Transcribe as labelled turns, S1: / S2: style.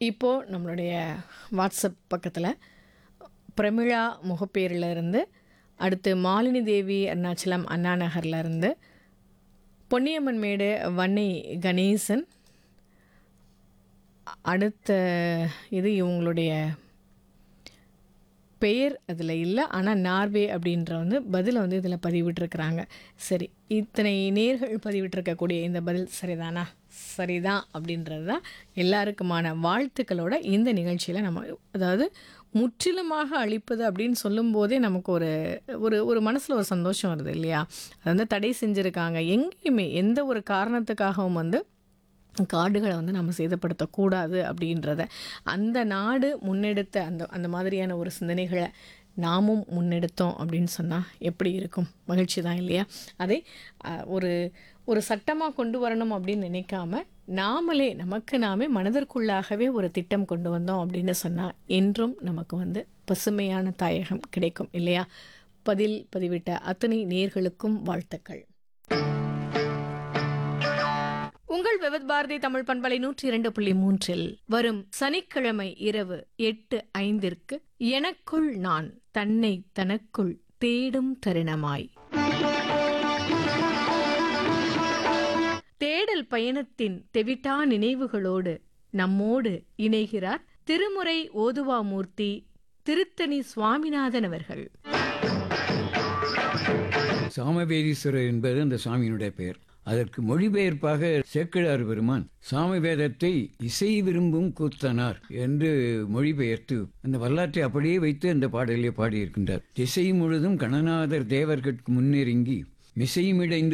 S1: இப்போது நம்மளுடைய வாட்ஸ்அப் பக்கத்தில் பிரமிழா முகப்பேரில் இருந்து அடுத்து மாலினி தேவி அருணாச்சலம் அண்ணா நகர்ல இருந்து பொன்னியம்மன் மேடு வன்னை கணேசன் அடுத்த இது இவங்களுடைய பெயர் அதில் இல்லை ஆனால் நார்வே அப்படின்ற வந்து பதிலை வந்து இதில் பதிவிட்டிருக்கிறாங்க சரி இத்தனை நேர்கள் பதிவிட்டிருக்கக்கூடிய இந்த பதில் சரிதானா சரிதான் அப்படின்றது தான் எல்லாருக்குமான வாழ்த்துக்களோட இந்த நிகழ்ச்சியில் நம்ம அதாவது முற்றிலுமாக அழிப்பது அப்படின்னு சொல்லும்போதே நமக்கு ஒரு ஒரு ஒரு மனசில் ஒரு சந்தோஷம் வருது இல்லையா அது வந்து தடை செஞ்சுருக்காங்க எங்கேயுமே எந்த ஒரு காரணத்துக்காகவும் வந்து காடுகளை வந்து நம்ம சேதப்படுத்தக்கூடாது அப்படின்றத அந்த நாடு முன்னெடுத்த அந்த அந்த மாதிரியான ஒரு சிந்தனைகளை நாமும் முன்னெடுத்தோம் அப்படின்னு சொன்னால் எப்படி இருக்கும் மகிழ்ச்சி தான் இல்லையா அதை அஹ், ஒரு ஒரு சட்டமாக கொண்டு வரணும் அப்படின்னு நினைக்காம நாமளே நமக்கு நாமே மனதிற்குள்ளாகவே ஒரு திட்டம் கொண்டு வந்தோம் அப்படின்னு சொன்னால் என்றும் நமக்கு வந்து பசுமையான தாயகம் கிடைக்கும் இல்லையா பதில் பதிவிட்ட அத்தனை நேர்களுக்கும் வாழ்த்துக்கள் உங்கள் விவத் பாரதி தமிழ் பண்பலை நூற்றி இரண்டு புள்ளி மூன்றில் வரும் சனிக்கிழமை இரவு எட்டு ஐந்திற்கு எனக்குள் நான் தன்னை தனக்குள் தேடும் தருணமாய் தேடல் பயணத்தின் தெவிட்டா நினைவுகளோடு நம்மோடு இணைகிறார் திருமுறை ஓதுவாமூர்த்தி திருத்தணி சுவாமிநாதன் அவர்கள்
S2: சாமவேதீஸ்வரர் என்பது அந்த சாமியினுடைய பெயர் அதற்கு மொழிபெயர்ப்பாக சேக்கிழார் பெருமான் சாம வேதத்தை இசை விரும்பும் கூத்தனார் என்று மொழிபெயர்த்து அந்த வரலாற்றை அப்படியே வைத்து அந்த பாடலிலே பாடியிருக்கின்றார் திசை முழுதும் கணநாதர் தேவர்கட்கு முன்னெருங்கி மிசைமிடைந்து